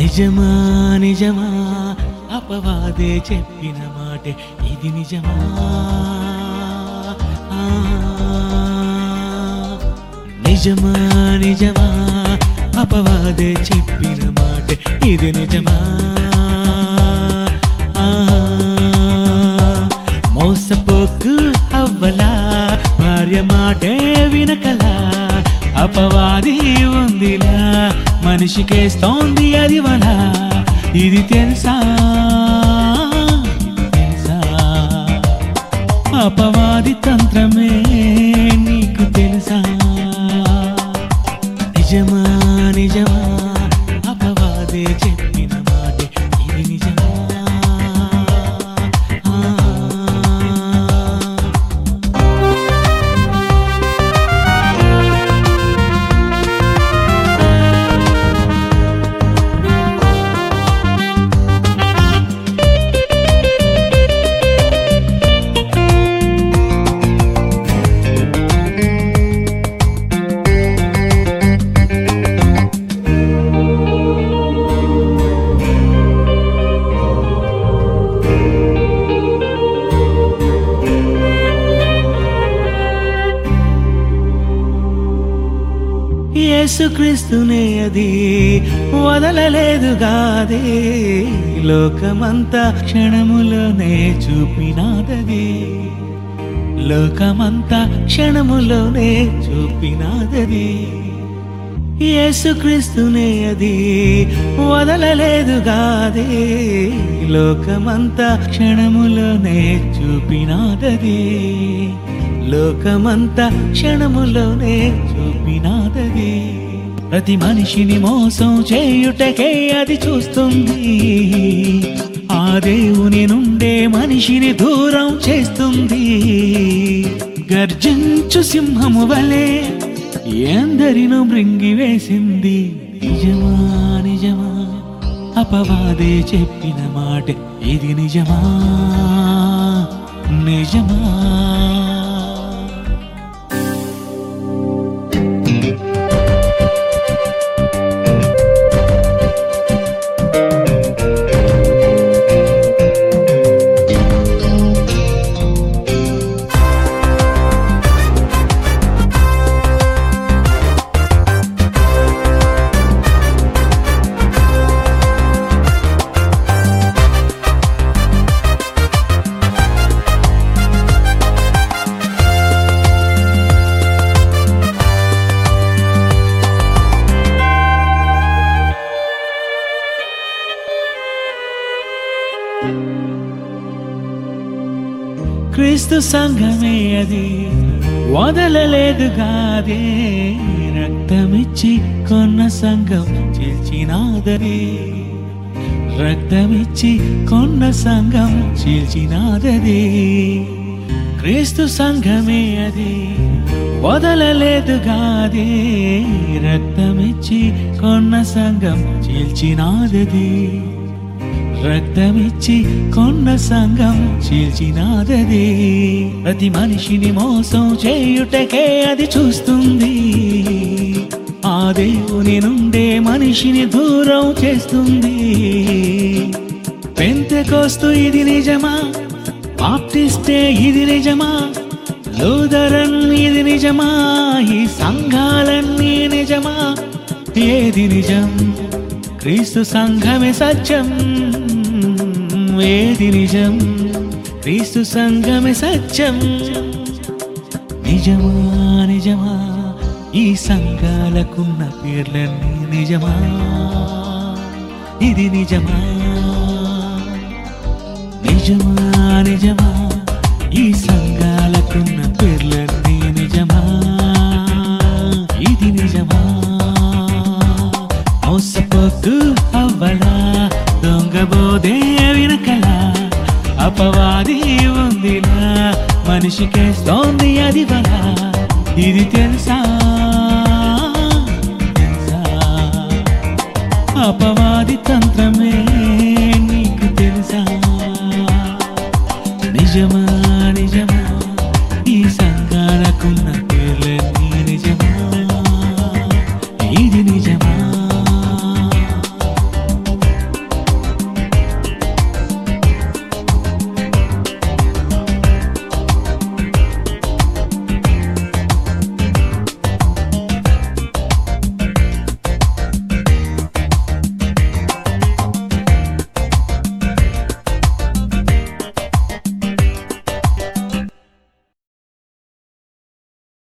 నిజమా నిజమా అపవాదే చెప్పిన మాట ఇది నిజమా ఆ, నిజమా నిజమా అపవాదే చెప్పిన మాట ఇది నిజమా ఆ, మోసపోకు అవ్వలా భార్య మాటే వినకలా అపవాది ఉందిలా మనిషికేస్తోంది అది వల ఇది తెలుసా ఇది తెలుసా అపవాది తంత్రమే నీకు తెలుసా నిజమా నిజమా అపవాదే చెప్పిన మాట ఇది నిజమా ఆ. యేసుక్రీస్తునే అది వదలలేదుగాదే లోకమంతా క్షణములోనే చూపినాదది లోకమంతా క్షణములోనే చూపినాదది యేసుక్రీస్తునే అది వదలలేదుగాదే లోకమంతా క్షణములోనే చూపినాదది లోకమంతా క్షణములోనే చూపినాదది ప్రతి మనిషిని మోసం చేయుటకే అది చూస్తుంది ఆ దేవుని నుండే మనిషిని దూరం చేస్తుంది గర్జించు సింహము వలె ఎందరినో మృంగివేసింది నిజమా నిజమా అపవాదే చెప్పిన మాట ఇది నిజమా నిజమా క్రీస్తు సంఘమే అది వదలలేదు కాదే రక్తమిచ్చి కొన్న సంఘం చీల్చినాదది రక్తమిచ్చి కొన్న సంఘం చీల్చినాదది క్రీస్తు సంఘమే అది వదలలేదు కాదే రక్తమిచ్చి కొన్న సంఘం చీల్చినాదది రక్తమిచ్చి కొన్న సంఘం చీల్చినాదది ప్రతి మనిషిని మోసం చేయుటకే అది చూస్తుంది ఆ దేవుని నుండే మనిషిని దూరం చేస్తుంది పెంతెకోస్తు ఇది నిజమా బాప్టిస్టే ఇది నిజమా లూథరన్ ఇది నిజమా ఈ సంఘాలన్నీ నిజమా ఏది నిజం క్రీస్తు సంఘమే సత్యం ఏది నిజం క్రీస్తు సంఘమే సత్యం నిజమా నిజమా ఈ సంఘాలకున్న పేర్లన్నీ నిజమా ఇది నిజమా నిజమా నిజమా ఈ సంఘాలకున్న పేర్లన్నీ నిజమా ఇది నిజమా మోసపోతూ అవ్వలా దొంగబోదే వినకలా అపవాది ఉందిలా మనిషికేస్తోంది అది వల ఇది తెలుసా తెలుసా అపవాది తంత్రమే నీకు తెలుసా నిజమా నిజమా ఈ సంఘాలకున్న పేర్లన్నీ